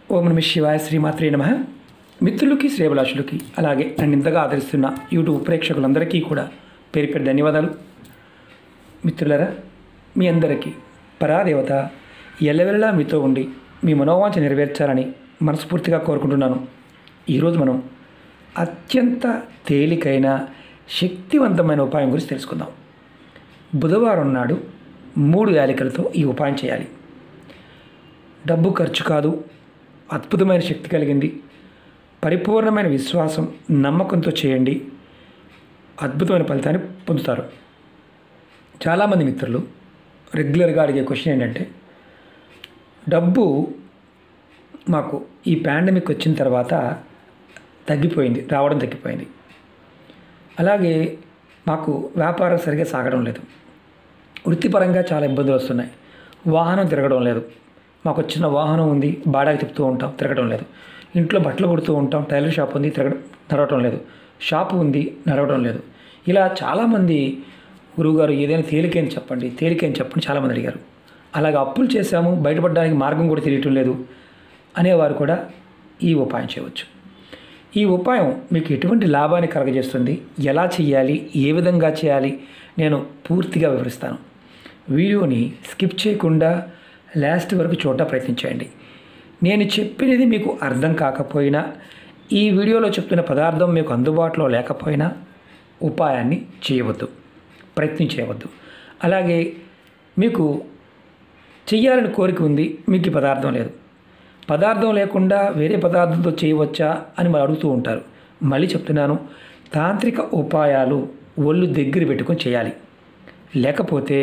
ఓం నమ శివాయ శ్రీమాత్రే నమ మిత్రులకి శ్రేభిలాషులకి అలాగే నన్ను ఇంతగా ఆదరిస్తున్న యూట్యూబ్ ప్రేక్షకులందరికీ కూడా పేరు పేరు ధన్యవాదాలు మిత్రులరా మీ అందరికీ పరాదేవత ఎల్లవెల్లా మీతో ఉండి మీ మనోవాంఛ నెరవేర్చాలని మనస్ఫూర్తిగా కోరుకుంటున్నాను ఈరోజు మనం అత్యంత తేలికైన శక్తివంతమైన ఉపాయం గురించి తెలుసుకుందాం బుధవారం నాడు మూడు యాలికలతో ఈ ఉపాయం చేయాలి డబ్బు ఖర్చు కాదు అద్భుతమైన శక్తి కలిగింది పరిపూర్ణమైన విశ్వాసం నమ్మకంతో చేయండి అద్భుతమైన ఫలితాన్ని పొందుతారు చాలామంది మిత్రులు రెగ్యులర్గా అడిగే క్వశ్చన్ ఏంటంటే డబ్బు మాకు ఈ పాండమిక్ వచ్చిన తర్వాత తగ్గిపోయింది రావడం తగ్గిపోయింది అలాగే మాకు వ్యాపారం సరిగ్గా సాగడం లేదు వృత్తిపరంగా చాలా ఇబ్బందులు వస్తున్నాయి వాహనం తిరగడం లేదు మాకు వచ్చిన వాహనం ఉంది బాడాకి తిప్పుతూ ఉంటాం తిరగడం లేదు ఇంట్లో బట్టలు కుడుతూ ఉంటాం టైలర్ షాప్ ఉంది తిరగడం నడవడం లేదు షాపు ఉంది నడవడం లేదు ఇలా చాలామంది గురువుగారు ఏదైనా తేలికని చెప్పండి తేలికని చెప్పండి చాలామంది అడిగారు అలాగే అప్పులు చేశాము బయటపడడానికి మార్గం కూడా తెలియటం లేదు అనేవారు కూడా ఈ ఉపాయం చేయవచ్చు ఈ ఉపాయం మీకు ఎటువంటి లాభాన్ని కలగజేస్తుంది ఎలా చేయాలి ఏ విధంగా చేయాలి నేను పూర్తిగా వివరిస్తాను వీడియోని స్కిప్ చేయకుండా లాస్ట్ వరకు చూడ ప్రయత్నించండి నేను చెప్పినది మీకు అర్థం కాకపోయినా ఈ వీడియోలో చెప్తున్న పదార్థం మీకు అందుబాటులో లేకపోయినా ఉపాయాన్ని చేయవద్దు ప్రయత్నం చేయవద్దు అలాగే మీకు చెయ్యాలని కోరిక ఉంది మీకు ఈ పదార్థం లేదు పదార్థం లేకుండా వేరే పదార్థంతో చేయవచ్చా అని మరి అడుగుతూ ఉంటారు మళ్ళీ చెప్తున్నాను తాంత్రిక ఉపాయాలు ఒళ్ళు దగ్గర పెట్టుకొని చేయాలి లేకపోతే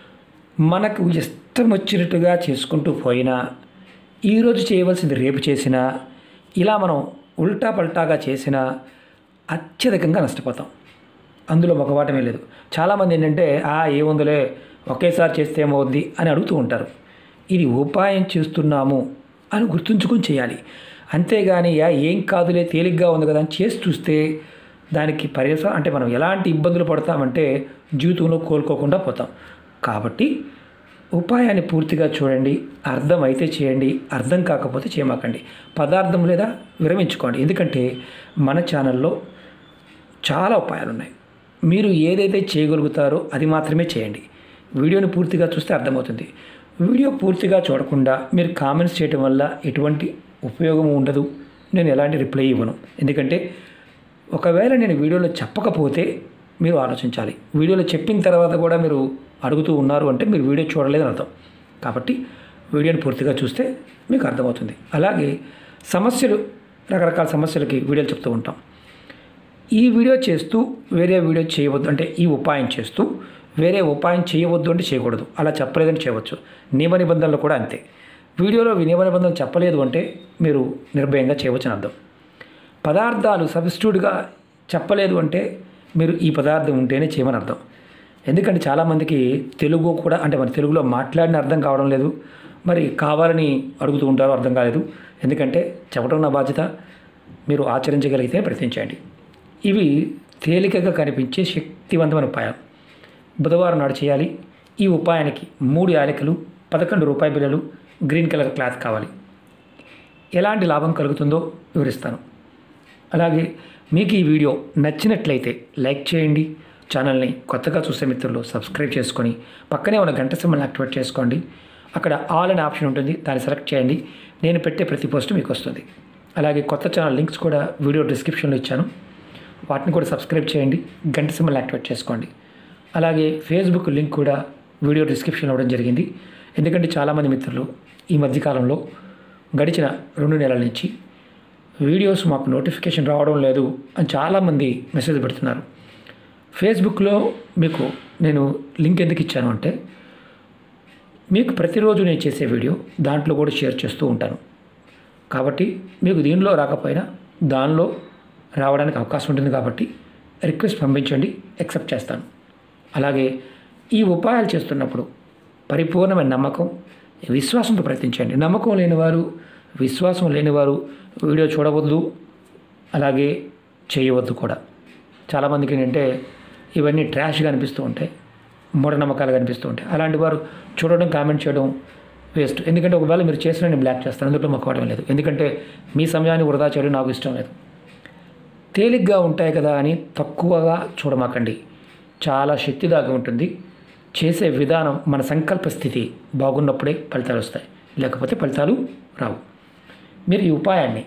మనకు ఇష్టం వచ్చినట్టుగా చేసుకుంటూ పోయినా ఈరోజు చేయవలసింది రేపు చేసినా ఇలా మనం ఉల్టా పల్టాగా చేసినా అత్యధికంగా నష్టపోతాం అందులో మొగవాటమే లేదు చాలామంది ఏంటంటే ఆ ఏముందిలే ఒకేసారి చేస్తే ఏమవుద్ది అని అడుగుతూ ఉంటారు ఇది ఉపాయం చేస్తున్నాము అని గుర్తుంచుకొని చేయాలి అంతేగాని యా ఏం కాదులే తేలిగ్గా ఉంది కదా అని చేసి చూస్తే దానికి పరిస అంటే మనం ఎలాంటి ఇబ్బందులు పడతామంటే జీవితంలో కోలుకోకుండా పోతాం కాబట్టి ఉపాయాన్ని పూర్తిగా చూడండి అర్థమైతే చేయండి అర్థం కాకపోతే చేయమాకండి పదార్థం లేదా విరమించుకోండి ఎందుకంటే మన ఛానల్లో చాలా ఉపాయాలు ఉన్నాయి మీరు ఏదైతే చేయగలుగుతారో అది మాత్రమే చేయండి వీడియోని పూర్తిగా చూస్తే అర్థమవుతుంది వీడియో పూర్తిగా చూడకుండా మీరు కామెంట్స్ చేయడం వల్ల ఎటువంటి ఉపయోగం ఉండదు నేను ఎలాంటి రిప్లై ఇవ్వను ఎందుకంటే ఒకవేళ నేను వీడియోలో చెప్పకపోతే మీరు ఆలోచించాలి వీడియోలో చెప్పిన తర్వాత కూడా మీరు అడుగుతూ ఉన్నారు అంటే మీరు వీడియో చూడలేదని అర్థం కాబట్టి వీడియోని పూర్తిగా చూస్తే మీకు అర్థమవుతుంది అలాగే సమస్యలు రకరకాల సమస్యలకి వీడియోలు చెప్తూ ఉంటాం ఈ వీడియో చేస్తూ వేరే వీడియో చేయవద్దు అంటే ఈ ఉపాయం చేస్తూ వేరే ఉపాయం చేయవద్దు అంటే చేయకూడదు అలా చెప్పలేదని చేయవచ్చు నియమ నిబంధనలు కూడా అంతే వీడియోలో నియమ నిబంధనలు చెప్పలేదు అంటే మీరు నిర్భయంగా చేయవచ్చు అని అర్థం పదార్థాలు సబ్స్టిట్యూట్గా చెప్పలేదు అంటే మీరు ఈ పదార్థం ఉంటేనే చేయమని అర్థం ఎందుకంటే చాలామందికి తెలుగు కూడా అంటే మన తెలుగులో మాట్లాడిన అర్థం కావడం లేదు మరి కావాలని అడుగుతూ ఉంటారో అర్థం కాలేదు ఎందుకంటే చెప్పడం నా బాధ్యత మీరు ఆచరించగలిగితే ప్రయత్నించండి ఇవి తేలికగా కనిపించే శక్తివంతమైన ఉపాయం బుధవారం నాడు చేయాలి ఈ ఉపాయానికి మూడు యాలకులు పదకొండు రూపాయి బిళ్ళలు గ్రీన్ కలర్ క్లాత్ కావాలి ఎలాంటి లాభం కలుగుతుందో వివరిస్తాను అలాగే మీకు ఈ వీడియో నచ్చినట్లయితే లైక్ చేయండి ఛానల్ని కొత్తగా చూసే మిత్రులు సబ్స్క్రైబ్ చేసుకొని పక్కనే ఉన్న గంట సింబల్ని యాక్టివేట్ చేసుకోండి అక్కడ ఆల్ అనే ఆప్షన్ ఉంటుంది దాన్ని సెలెక్ట్ చేయండి నేను పెట్టే ప్రతి పోస్ట్ మీకు వస్తుంది అలాగే కొత్త ఛానల్ లింక్స్ కూడా వీడియో డిస్క్రిప్షన్లో ఇచ్చాను వాటిని కూడా సబ్స్క్రైబ్ చేయండి గంట సింబల్ యాక్టివేట్ చేసుకోండి అలాగే ఫేస్బుక్ లింక్ కూడా వీడియో డిస్క్రిప్షన్లో ఇవ్వడం జరిగింది ఎందుకంటే చాలామంది మిత్రులు ఈ మధ్యకాలంలో గడిచిన రెండు నెలల నుంచి వీడియోస్ మాకు నోటిఫికేషన్ రావడం లేదు అని చాలామంది మెసేజ్ పెడుతున్నారు ఫేస్బుక్లో మీకు నేను లింక్ ఎందుకు ఇచ్చాను అంటే మీకు ప్రతిరోజు నేను చేసే వీడియో దాంట్లో కూడా షేర్ చేస్తూ ఉంటాను కాబట్టి మీకు దీనిలో రాకపోయినా దానిలో రావడానికి అవకాశం ఉంటుంది కాబట్టి రిక్వెస్ట్ పంపించండి యాక్సెప్ట్ చేస్తాను అలాగే ఈ ఉపాయాలు చేస్తున్నప్పుడు పరిపూర్ణమైన నమ్మకం విశ్వాసంతో ప్రయత్నించండి నమ్మకం లేనివారు విశ్వాసం లేనివారు వీడియో చూడవద్దు అలాగే చేయవద్దు కూడా చాలామందికి ఏంటంటే ఇవన్నీ ట్రాష్గా అనిపిస్తూ ఉంటాయి మూఢనమ్మకాలు కనిపిస్తూ ఉంటాయి అలాంటి వారు చూడడం కామెంట్ చేయడం వేస్ట్ ఎందుకంటే ఒకవేళ మీరు చేసిన నేను బ్లాక్ చేస్తాను అందులో మొక్కవడం లేదు ఎందుకంటే మీ సమయాన్ని వృధా చేయడం నాకు ఇష్టం లేదు తేలిగ్గా ఉంటాయి కదా అని తక్కువగా చూడమాకండి చాలా శక్తి దాగి ఉంటుంది చేసే విధానం మన సంకల్ప స్థితి బాగున్నప్పుడే ఫలితాలు వస్తాయి లేకపోతే ఫలితాలు రావు మీరు ఈ ఉపాయాన్ని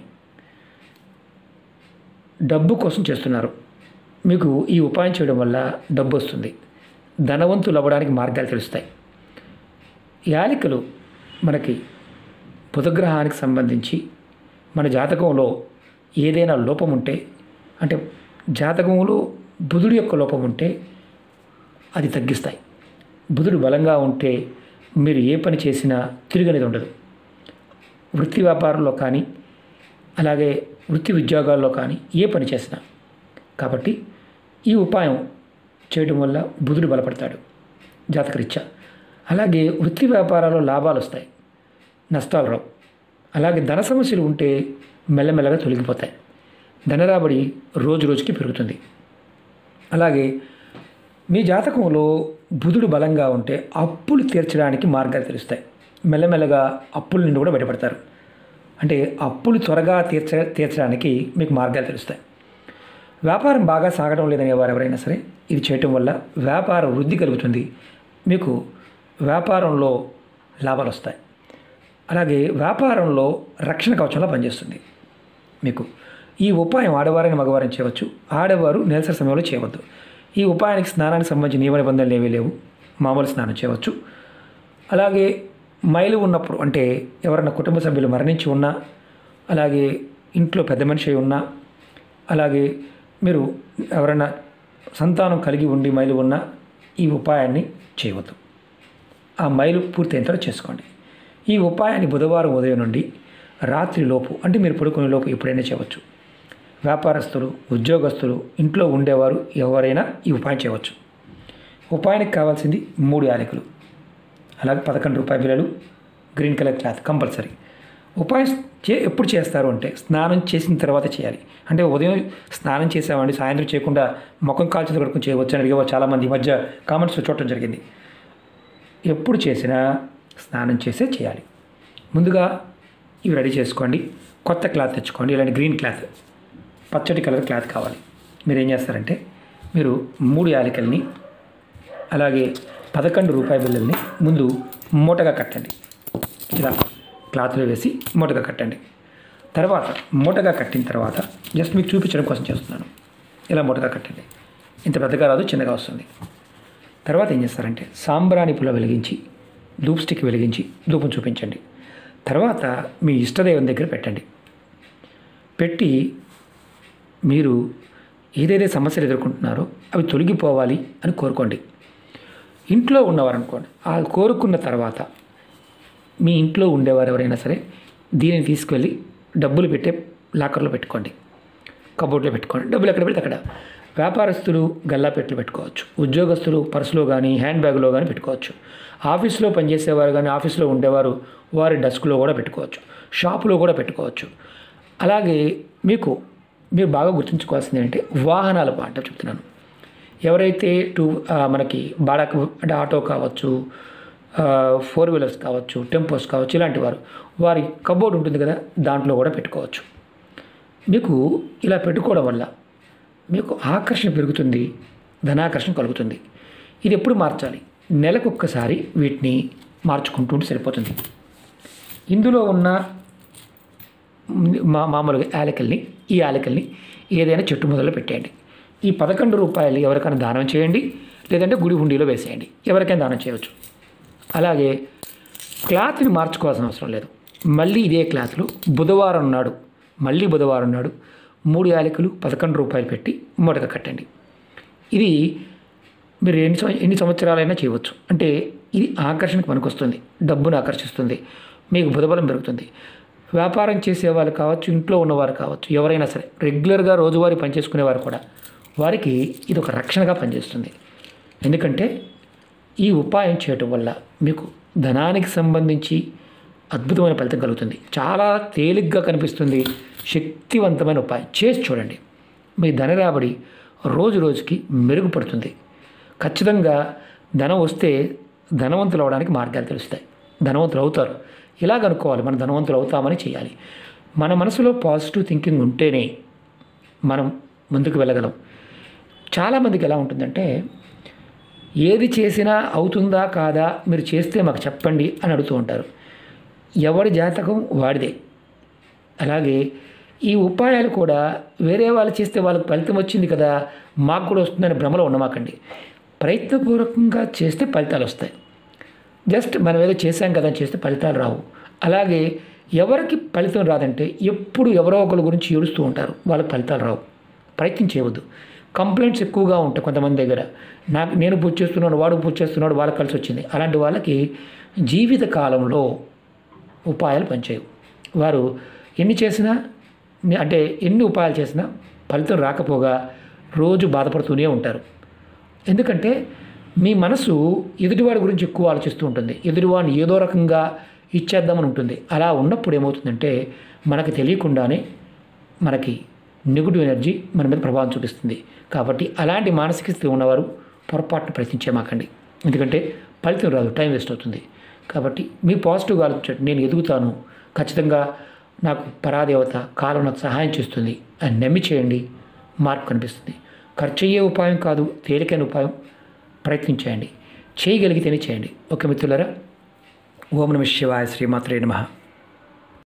డబ్బు కోసం చేస్తున్నారు మీకు ఈ ఉపాయం చేయడం వల్ల డబ్బు వస్తుంది ధనవంతులు అవ్వడానికి మార్గాలు తెలుస్తాయి యాలికలు మనకి బుధగ్రహానికి సంబంధించి మన జాతకంలో ఏదైనా లోపం ఉంటే అంటే జాతకంలో బుధుడి యొక్క లోపం ఉంటే అది తగ్గిస్తాయి బుధుడు బలంగా ఉంటే మీరు ఏ పని చేసినా తిరిగనేది ఉండదు వృత్తి వ్యాపారంలో కానీ అలాగే వృత్తి ఉద్యోగాల్లో కానీ ఏ పని చేసినా కాబట్టి ఈ ఉపాయం చేయడం వల్ల బుధుడు బలపడతాడు జాతకరీత్యా అలాగే వృత్తి వ్యాపారాల్లో లాభాలు వస్తాయి నష్టాలు రావు అలాగే ధన సమస్యలు ఉంటే మెల్లమెల్లగా తొలగిపోతాయి ధనరాబడి రోజు రోజుకి పెరుగుతుంది అలాగే మీ జాతకంలో బుధుడు బలంగా ఉంటే అప్పులు తీర్చడానికి మార్గాలు తెలుస్తాయి మెల్లమెల్లగా అప్పుల నుండి కూడా బయటపడతారు అంటే అప్పులు త్వరగా తీర్చ తీర్చడానికి మీకు మార్గాలు తెలుస్తాయి వ్యాపారం బాగా సాగడం లేదనే వారు ఎవరైనా సరే ఇది చేయటం వల్ల వ్యాపార వృద్ధి కలుగుతుంది మీకు వ్యాపారంలో లాభాలు వస్తాయి అలాగే వ్యాపారంలో రక్షణ కవచంలో పనిచేస్తుంది మీకు ఈ ఉపాయం ఆడవారిని మగవారిని చేయవచ్చు ఆడవారు నెలసరి సమయంలో చేయవద్దు ఈ ఉపాయానికి స్నానానికి సంబంధించిన నియమ నిబంధనలు ఏమీ లేవు మామూలు స్నానం చేయవచ్చు అలాగే మైలు ఉన్నప్పుడు అంటే ఎవరైనా కుటుంబ సభ్యులు మరణించి ఉన్నా అలాగే ఇంట్లో పెద్ద మనిషి అయి ఉన్నా అలాగే మీరు ఎవరైనా సంతానం కలిగి ఉండి మైలు ఉన్నా ఈ ఉపాయాన్ని చేయవద్దు ఆ మైలు పూర్తయిన తర్వాత చేసుకోండి ఈ ఉపాయాన్ని బుధవారం ఉదయం నుండి రాత్రి లోపు అంటే మీరు పడుకునే లోపు ఎప్పుడైనా చేయవచ్చు వ్యాపారస్తులు ఉద్యోగస్తులు ఇంట్లో ఉండేవారు ఎవరైనా ఈ ఉపాయం చేయవచ్చు ఉపాయానికి కావాల్సింది మూడు యాలకులు అలాగే పదకొండు రూపాయల బిల్లలు గ్రీన్ కలర్ క్లాత్ కంపల్సరీ ఉపాయం చే ఎప్పుడు చేస్తారు అంటే స్నానం చేసిన తర్వాత చేయాలి అంటే ఉదయం స్నానం చేసామండి సాయంత్రం చేయకుండా ముఖం కాల్చేది కడుక్కుని చేయవచ్చు అని అడిగేవారు చాలామంది ఈ మధ్య కామెంట్స్ చూడటం జరిగింది ఎప్పుడు చేసినా స్నానం చేసే చేయాలి ముందుగా ఇవి రెడీ చేసుకోండి కొత్త క్లాత్ తెచ్చుకోండి ఇలాంటి గ్రీన్ క్లాత్ పచ్చడి కలర్ క్లాత్ కావాలి మీరు ఏం చేస్తారంటే మీరు మూడు యాలకల్ని అలాగే పదకొండు రూపాయ బిళ్ళల్ని ముందు మూటగా కట్టండి ఇలా క్లాత్లో వేసి మూటగా కట్టండి తర్వాత మూటగా కట్టిన తర్వాత జస్ట్ మీకు చూపించడం కోసం చేస్తున్నాను ఇలా మూటగా కట్టండి ఇంత పెద్దగా రాదు చిన్నగా వస్తుంది తర్వాత ఏం చేస్తారంటే సాంబ్రాణి పుల్ల వెలిగించి ధూప్ స్టిక్ వెలిగించి ధూపం చూపించండి తర్వాత మీ ఇష్టదైవం దగ్గర పెట్టండి పెట్టి మీరు ఏదైతే సమస్యలు ఎదుర్కొంటున్నారో అవి తొలగిపోవాలి అని కోరుకోండి ఇంట్లో ఉన్నవారు అనుకోండి ఆ కోరుకున్న తర్వాత మీ ఇంట్లో ఉండేవారు ఎవరైనా సరే దీనిని తీసుకెళ్ళి డబ్బులు పెట్టే లాకర్లో పెట్టుకోండి కబోర్డ్లో పెట్టుకోండి డబ్బులు ఎక్కడ పెడితే అక్కడ వ్యాపారస్తులు గల్లాపెట్లు పెట్టుకోవచ్చు ఉద్యోగస్తులు పర్సులో కానీ హ్యాండ్ బ్యాగ్లో కానీ పెట్టుకోవచ్చు ఆఫీస్లో పనిచేసేవారు కానీ ఆఫీస్లో ఉండేవారు వారి డెస్క్లో కూడా పెట్టుకోవచ్చు షాపులో కూడా పెట్టుకోవచ్చు అలాగే మీకు మీరు బాగా గుర్తుంచుకోవాల్సింది ఏంటంటే వాహనాల పాట చెప్తున్నాను ఎవరైతే టూ ఆ, మనకి బాడాకు అంటే ఆటో కావచ్చు ఫోర్ వీలర్స్ కావచ్చు టెంపోస్ కావచ్చు ఇలాంటి వారు వారి కబోర్డ్ ఉంటుంది కదా దాంట్లో కూడా పెట్టుకోవచ్చు మీకు ఇలా పెట్టుకోవడం వల్ల మీకు ఆకర్షణ పెరుగుతుంది ధనాకర్షణ కలుగుతుంది ఇది ఎప్పుడు మార్చాలి నెలకు ఒక్కసారి వీటిని మార్చుకుంటూ ఉంటే సరిపోతుంది ఇందులో ఉన్న మా మామూలుగా యాలకల్ని ఈ యాలకల్ని ఏదైనా చెట్టు మొదలు పెట్టేయండి ఈ పదకొండు రూపాయలు ఎవరికైనా దానం చేయండి లేదంటే గుడి హుండీలో వేసేయండి ఎవరికైనా దానం చేయవచ్చు అలాగే క్లాత్ని మార్చుకోవాల్సిన అవసరం లేదు మళ్ళీ ఇదే క్లాత్లో బుధవారం నాడు మళ్ళీ బుధవారం నాడు మూడు యాలకులు పదకొండు రూపాయలు పెట్టి మూటగా కట్టండి ఇది మీరు ఎన్ని సంవ- ఎన్ని సంవత్సరాలైనా చేయవచ్చు అంటే ఇది ఆకర్షణకు పనికొస్తుంది డబ్బును ఆకర్షిస్తుంది మీకు బుధబలం పెరుగుతుంది వ్యాపారం చేసేవాళ్ళు కావచ్చు ఇంట్లో ఉన్నవారు కావచ్చు ఎవరైనా సరే రెగ్యులర్గా రోజువారీ పనిచేసుకునేవారు కూడా వారికి ఇది ఒక రక్షణగా పనిచేస్తుంది ఎందుకంటే ఈ ఉపాయం చేయటం వల్ల మీకు ధనానికి సంబంధించి అద్భుతమైన ఫలితం కలుగుతుంది చాలా తేలిగ్గా కనిపిస్తుంది శక్తివంతమైన ఉపాయం చేసి చూడండి మీ ధన రాబడి రోజు రోజుకి మెరుగుపడుతుంది ఖచ్చితంగా ధనం వస్తే ధనవంతులు అవడానికి మార్గాలు తెలుస్తాయి ధనవంతులు అవుతారు ఇలాగ అనుకోవాలి మనం ధనవంతులు అవుతామని చేయాలి మన మనసులో పాజిటివ్ థింకింగ్ ఉంటేనే మనం ముందుకు వెళ్ళగలం చాలామందికి ఎలా ఉంటుందంటే ఏది చేసినా అవుతుందా కాదా మీరు చేస్తే మాకు చెప్పండి అని అడుగుతూ ఉంటారు ఎవడి జాతకం వాడిదే అలాగే ఈ ఉపాయాలు కూడా వేరే వాళ్ళు చేస్తే వాళ్ళకి ఫలితం వచ్చింది కదా మాకు కూడా వస్తుందని భ్రమలో ఉండమాకండి ప్రయత్నపూర్వకంగా చేస్తే ఫలితాలు వస్తాయి జస్ట్ మనం ఏదో చేశాం కదా అని చేస్తే ఫలితాలు రావు అలాగే ఎవరికి ఫలితం రాదంటే ఎప్పుడు ఎవరో ఒకరి గురించి ఏడుస్తూ ఉంటారు వాళ్ళకి ఫలితాలు రావు ప్రయత్నం చేయవద్దు కంప్లైంట్స్ ఎక్కువగా ఉంటాయి కొంతమంది దగ్గర నాకు నేను పూజ చేస్తున్నాడు వాడు పూజ చేస్తున్నాడు వాళ్ళకి కలిసి వచ్చింది అలాంటి వాళ్ళకి జీవిత కాలంలో ఉపాయాలు పనిచేయవు వారు ఎన్ని చేసినా అంటే ఎన్ని ఉపాయాలు చేసినా ఫలితం రాకపోగా రోజు బాధపడుతూనే ఉంటారు ఎందుకంటే మీ మనసు ఎదుటివాడి గురించి ఎక్కువ ఆలోచిస్తూ ఉంటుంది ఎదుటివాడిని ఏదో రకంగా ఇచ్చేద్దామని ఉంటుంది అలా ఉన్నప్పుడు ఏమవుతుందంటే మనకి తెలియకుండానే మనకి నెగిటివ్ ఎనర్జీ మన మీద ప్రభావం చూపిస్తుంది కాబట్టి అలాంటి మానసిక స్థితి ఉన్నవారు పొరపాటును ప్రయత్నించే మాకండి ఎందుకంటే ఫలితం రాదు టైం వేస్ట్ అవుతుంది కాబట్టి మీ పాజిటివ్గా ఆలోచించండి నేను ఎదుగుతాను ఖచ్చితంగా నాకు పరాదేవత కాలం నాకు సహాయం చేస్తుంది అని నమ్మి చేయండి మార్పు కనిపిస్తుంది ఖర్చు అయ్యే ఉపాయం కాదు తేలికైన ఉపాయం ప్రయత్నించేయండి చేయగలిగితేనే చేయండి ఓకే మిత్రులారా ఓం నమ శివాయ శ్రీమాత్రే నమః